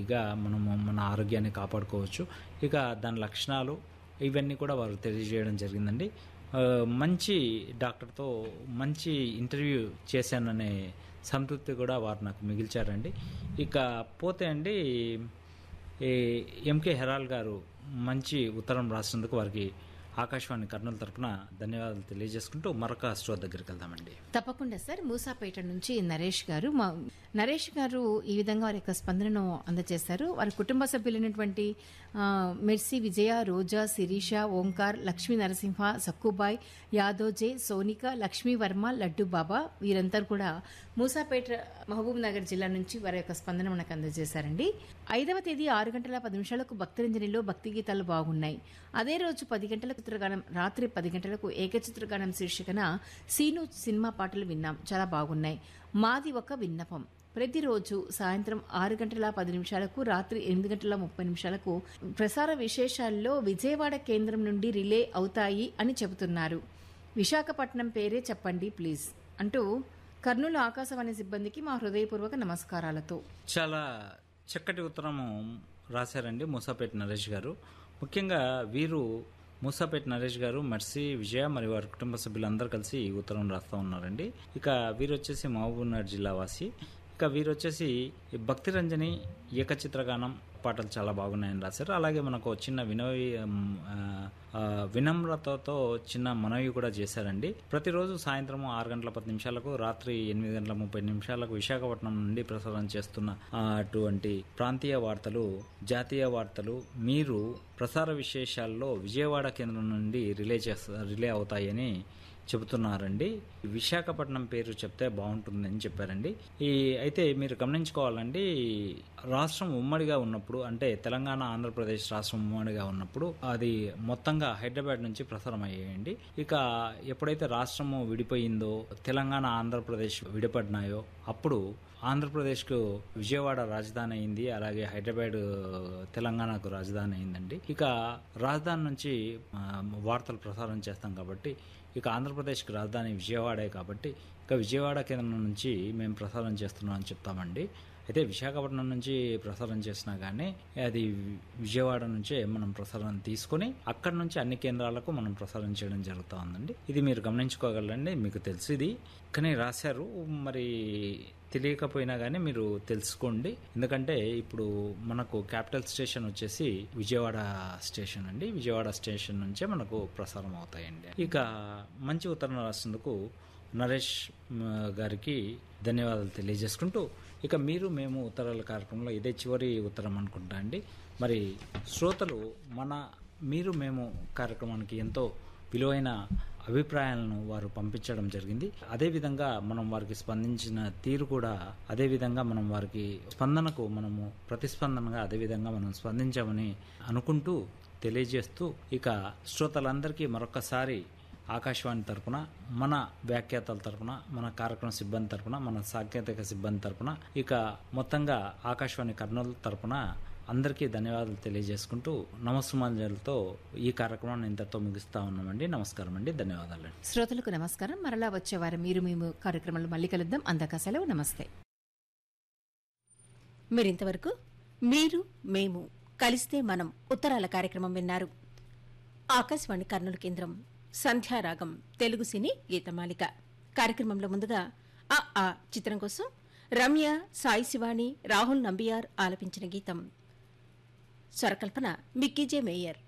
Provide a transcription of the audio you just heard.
గా మనము మన ఆరోగ్యాన్ని కాపాడుకోవచ్చు ఇక దాని లక్షణాలు ఇవన్నీ కూడా వారు తెలియజేయడం జరిగిందండి ఆ, మంచి డాక్టర్తో మంచి ఇంటర్వ్యూ చేశాననే సంతృప్తి కూడా వారు నాకు మిగిల్చారండి ఇక పోతే అండి ఈ ఎంకే హెరాల్ గారు మంచి ఉత్తరం రాసినందుకు వారికి ఆకాశవాణి కర్నూలు తరపున ధన్యవాదాలు తెలియజేసుకుంటూ మరొక స్టోర్ దగ్గరికి వెళ్దామండి తప్పకుండా సార్ మూసాపేట నుంచి నరేష్ గారు మా నరేష్ గారు ఈ విధంగా వారి యొక్క స్పందనను అందజేశారు వారి కుటుంబ సభ్యులైనటువంటి ఆ, మెర్సీ విజయ రోజా శిరీష ఓంకార్ లక్ష్మీ నరసింహ సక్కుబాయ్ యాదోజే సోనిక లక్ష్మీ వర్మ లడ్డు బాబా వీరంతా కూడా మూసాపేట మహబూబ్ నగర్ జిల్లా నుంచి వారి యొక్క స్పందన మనకు అందజేశారండి ఐదవ తేదీ ఆరు గంటల పది నిమిషాలకు భక్తిరంజనిలో భక్తి గీతాలు బాగున్నాయి అదే రోజు పది గంటలకు చిత్రగానం రాత్రి పది గంటలకు ఏకచిత్రగానం శీర్షికన సీను సినిమా పాటలు విన్నాం చాలా బాగున్నాయి మాది ఒక విన్నపం ప్రతిరోజు సాయంత్రం ఆరు గంటల పది నిమిషాలకు రాత్రి ఎనిమిది గంటల ముప్పై నిమిషాలకు ప్రసార విశేషాల్లో విజయవాడ కేంద్రం నుండి రిలే అవుతాయి అని చెబుతున్నారు విశాఖపట్నం పేరే చెప్పండి ప్లీజ్ అంటూ కర్నూలు ఆకాశవాణి సిబ్బందికి మా హృదయపూర్వక నమస్కారాలతో చాలా చక్కటి ఉత్తరము రాశారండి మూసాపేట నరేష్ గారు ముఖ్యంగా వీరు మూసాపేట నరేష్ గారు మర్సి విజయ మరియు వారి కుటుంబ సభ్యులందరూ కలిసి ఈ ఉత్తరం రాస్తూ ఉన్నారండి ఇక వీరు వచ్చేసి మహబూబ్నగర్ జిల్లా వాసి ఇక వీరు వచ్చేసి ఈ భక్తి రంజని ఏకచిత్రగానం పాటలు చాలా బాగున్నాయని రాశారు అలాగే మనకు చిన్న వినవి ఆ, ఆ, వినమ్రతతో చిన్న మనవి కూడా చేశారండి ప్రతిరోజు సాయంత్రం ఆరు గంటల పది నిమిషాలకు రాత్రి ఎనిమిది గంటల ముప్పై నిమిషాలకు విశాఖపట్నం నుండి ప్రసారం చేస్తున్న ఆ, అటువంటి ప్రాంతీయ వార్తలు జాతీయ వార్తలు మీరు ప్రసార విశేషాల్లో విజయవాడ కేంద్రం నుండి రిలే చేస్తా రిలే అవుతాయని చెబుతున్నారండి విశాఖపట్నం పేరు చెప్తే బాగుంటుందని చెప్పారండి ఈ అయితే మీరు గమనించుకోవాలండి రాష్ట్రం ఉమ్మడిగా ఉన్నప్పుడు అంటే తెలంగాణ ఆంధ్రప్రదేశ్ రాష్ట్రం ఉమ్మడిగా ఉన్నప్పుడు అది మొత్తంగా హైదరాబాద్ నుంచి ప్రసారం అయ్యాయండి ఇక ఎప్పుడైతే రాష్ట్రము విడిపోయిందో తెలంగాణ ఆంధ్రప్రదేశ్ విడిపడినాయో అప్పుడు ఆంధ్రప్రదేశ్కు విజయవాడ రాజధాని అయింది అలాగే హైదరాబాద్ తెలంగాణకు రాజధాని అయిందండి ఇక రాజధాని నుంచి ఆ, వార్తలు ప్రసారం చేస్తాం కాబట్టి ఇక ఆంధ్రప్రదేశ్కి రాజధాని విజయవాడే కాబట్టి ఇక విజయవాడ కేంద్రం నుంచి మేము ప్రసారం చేస్తున్నాం అని చెప్తామండి అయితే విశాఖపట్నం నుంచి ప్రసారం చేసినా కానీ అది విజయవాడ నుంచే మనం ప్రసారం తీసుకొని అక్కడ నుంచి అన్ని కేంద్రాలకు మనం ప్రసారం చేయడం జరుగుతూ ఉందండి ఇది మీరు గమనించుకోగలండి మీకు తెలుసు ఇది కానీ రాశారు మరి తెలియకపోయినా కానీ మీరు తెలుసుకోండి ఎందుకంటే ఇప్పుడు మనకు క్యాపిటల్ స్టేషన్ వచ్చేసి విజయవాడ స్టేషన్ అండి విజయవాడ స్టేషన్ నుంచే మనకు ప్రసారం అవుతాయండి ఇక మంచి ఉత్తరం రాసినందుకు నరేష్ మ్, గారికి ధన్యవాదాలు తెలియజేసుకుంటూ ఇక మీరు మేము ఉత్తరాల కార్యక్రమంలో ఇదే చివరి ఉత్తరం అనుకుంటా అండి మరి శ్రోతలు మన మీరు మేము కార్యక్రమానికి ఎంతో విలువైన అభిప్రాయాలను వారు పంపించడం జరిగింది అదేవిధంగా మనం వారికి స్పందించిన తీరు కూడా అదేవిధంగా మనం వారికి స్పందనకు మనము ప్రతిస్పందనగా అదేవిధంగా మనం స్పందించామని అనుకుంటూ తెలియజేస్తూ ఇక శ్రోతలందరికీ మరొకసారి ఆకాశవాణి తరపున మన వ్యాఖ్యాతల తరపున మన కార్యక్రమ సిబ్బంది తరపున మన సాంకేతిక సిబ్బంది తరపున ఇక మొత్తంగా ఆకాశవాణి కర్నూలు తరపున అందరికీ ధన్యవాదాలు తెలియజేసుకుంటూ నమస్సుమాంజలతో ఈ కార్యక్రమాన్ని ఇంతతో ముగిస్తా ఉన్నామండి నమస్కారం అండి ధన్యవాదాలు శ్రోతలకు నమస్కారం మరలా వచ్చే వారం మీరు మేము కార్యక్రమంలో మళ్ళీ కలుద్దాం అందాక సెలవు నమస్తే మీరింతవరకు మీరు మేము కలిస్తే మనం ఉత్తరాల కార్యక్రమం విన్నారు ఆకాశవాణి కర్నూలు కేంద్రం సంధ్యారాగం తెలుగు సినీ గీతమాలిక కార్యక్రమంలో ముందుగా ఆ ఆ చిత్రం కోసం రమ్య సాయి శివాని రాహుల్ నంబియార్ ఆలపించిన గీతం స్వరకల్పన మిక్కీజే మేయర్